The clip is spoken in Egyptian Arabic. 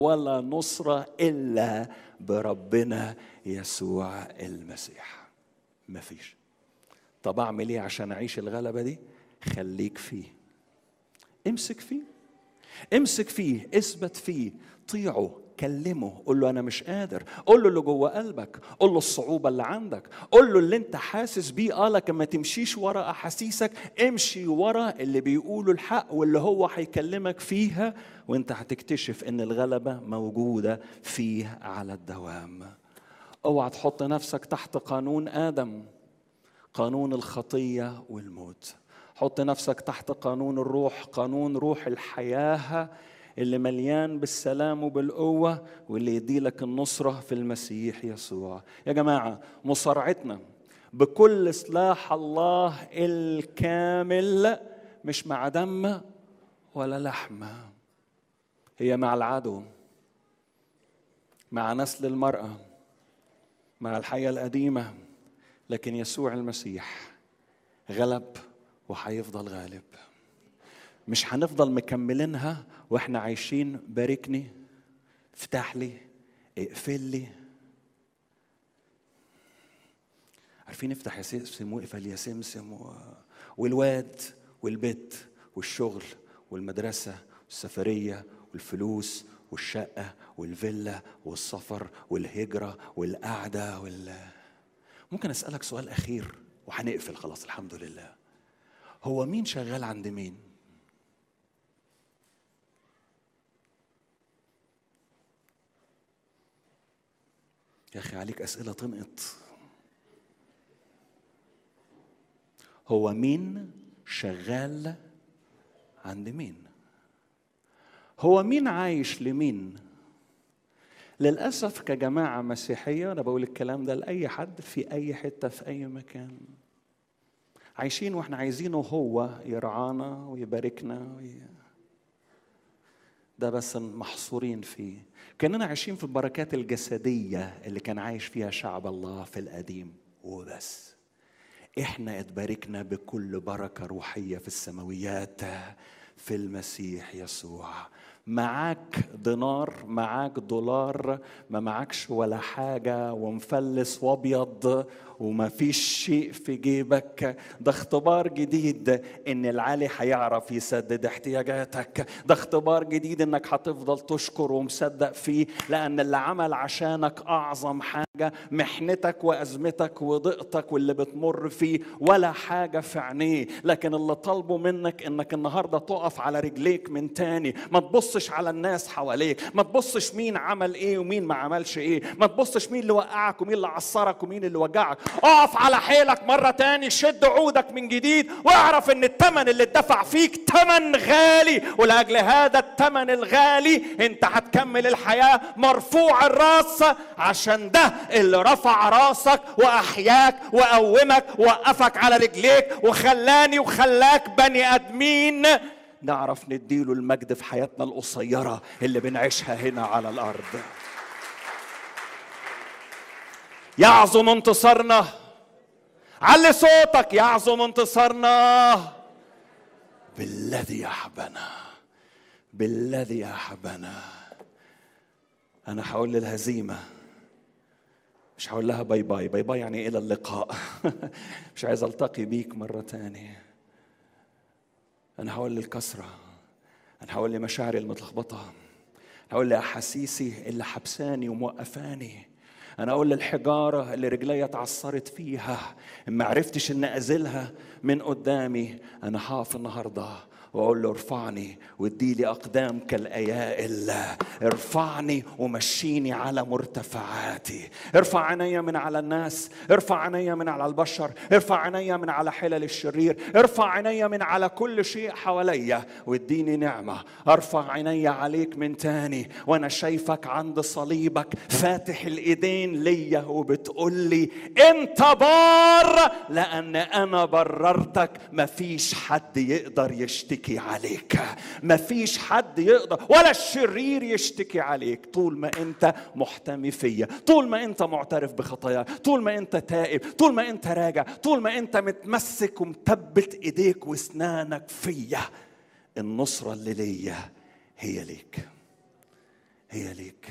ولا نصرة إلا بربنا يسوع المسيح مفيش طب أعمل إيه عشان أعيش الغلبة دي خليك فيه امسك فيه امسك فيه اثبت فيه طيعه كلمه قول له انا مش قادر قول له اللي جوه قلبك قول له الصعوبه اللي عندك قول له اللي انت حاسس بيه اه لكن ما تمشيش ورا احاسيسك امشي ورا اللي بيقوله الحق واللي هو هيكلمك فيها وانت هتكتشف ان الغلبه موجوده فيه على الدوام اوعى تحط نفسك تحت قانون ادم قانون الخطيه والموت حط نفسك تحت قانون الروح قانون روح الحياه اللي مليان بالسلام وبالقوة واللي يدي لك النصرة في المسيح يسوع يا جماعة مصارعتنا بكل سلاح الله الكامل مش مع دم ولا لحمة هي مع العدو مع نسل المرأة مع الحياة القديمة لكن يسوع المسيح غلب وهيفضل غالب مش هنفضل مكملينها واحنا عايشين باركني افتح لي اقفل لي عارفين افتح يا سمسم واقفل يا سمسم و... والواد والبيت والشغل والمدرسة والسفرية والفلوس والشقة والفيلا والسفر والهجرة والقعدة وال ممكن أسألك سؤال أخير وهنقفل خلاص الحمد لله هو مين شغال عند مين؟ يا أخي عليك أسئلة تنقط هو مين شغال عند مين هو مين عايش لمين للأسف كجماعة مسيحية أنا بقول الكلام ده لأي حد في أي حتة في أي مكان عايشين واحنا عايزينه هو يرعانا ويباركنا وي... ده بس محصورين فيه كاننا عايشين في البركات الجسديه اللي كان عايش فيها شعب الله في القديم وبس احنا اتباركنا بكل بركه روحيه في السماويات في المسيح يسوع معاك دينار معاك دولار ما معكش ولا حاجة ومفلس وابيض وما فيش شيء في جيبك ده اختبار جديد ان العالي هيعرف يسدد احتياجاتك ده اختبار جديد انك هتفضل تشكر ومصدق فيه لان اللي عمل عشانك اعظم حاجة محنتك وازمتك وضيقتك واللي بتمر فيه ولا حاجة في عينيه لكن اللي طالبه منك انك النهاردة تقف على رجليك من تاني ما تبصش على الناس حواليك ما تبصش مين عمل ايه ومين ما عملش ايه ما تبصش مين اللي وقعك ومين اللي عصرك ومين اللي وجعك اقف على حيلك مرة تاني شد عودك من جديد واعرف ان التمن اللي اتدفع فيك تمن غالي ولاجل هذا التمن الغالي انت هتكمل الحياة مرفوع الراس عشان ده اللي رفع راسك واحياك وقومك ووقفك على رجليك وخلاني وخلاك بني ادمين نعرف نديله المجد في حياتنا القصيرة اللي بنعيشها هنا على الأرض يعظم انتصارنا علي صوتك يعظم انتصارنا بالذي أحبنا بالذي أحبنا أنا هقول للهزيمة مش هقول لها باي باي باي باي يعني إلى اللقاء مش عايز ألتقي بيك مرة تانية أنا هقول للكسرة أنا هقول لمشاعري المتلخبطة هقول لأحاسيسي اللي حبساني وموقفاني أنا أقول للحجارة اللي رجلي اتعصرت فيها ما عرفتش إن أزلها من قدامي أنا هقف النهارده واقول له ارفعني واديلي اقدام كالايائل ارفعني ومشيني على مرتفعاتي ارفع عيني من على الناس ارفع عيني من على البشر ارفع عيني من على حلل الشرير ارفع عيني من على كل شيء حواليا واديني نعمه ارفع عيني عليك من تاني وانا شايفك عند صليبك فاتح الايدين ليا وبتقول لي انت بار لان انا بررتك مفيش حد يقدر يشتكي يشتكي عليك مفيش حد يقدر ولا الشرير يشتكي عليك طول ما انت محتمي فيا طول ما انت معترف بخطاياك طول ما انت تائب طول ما انت راجع طول ما انت متمسك ومثبت ايديك واسنانك فيا النصرة اللي ليا هي ليك هي ليك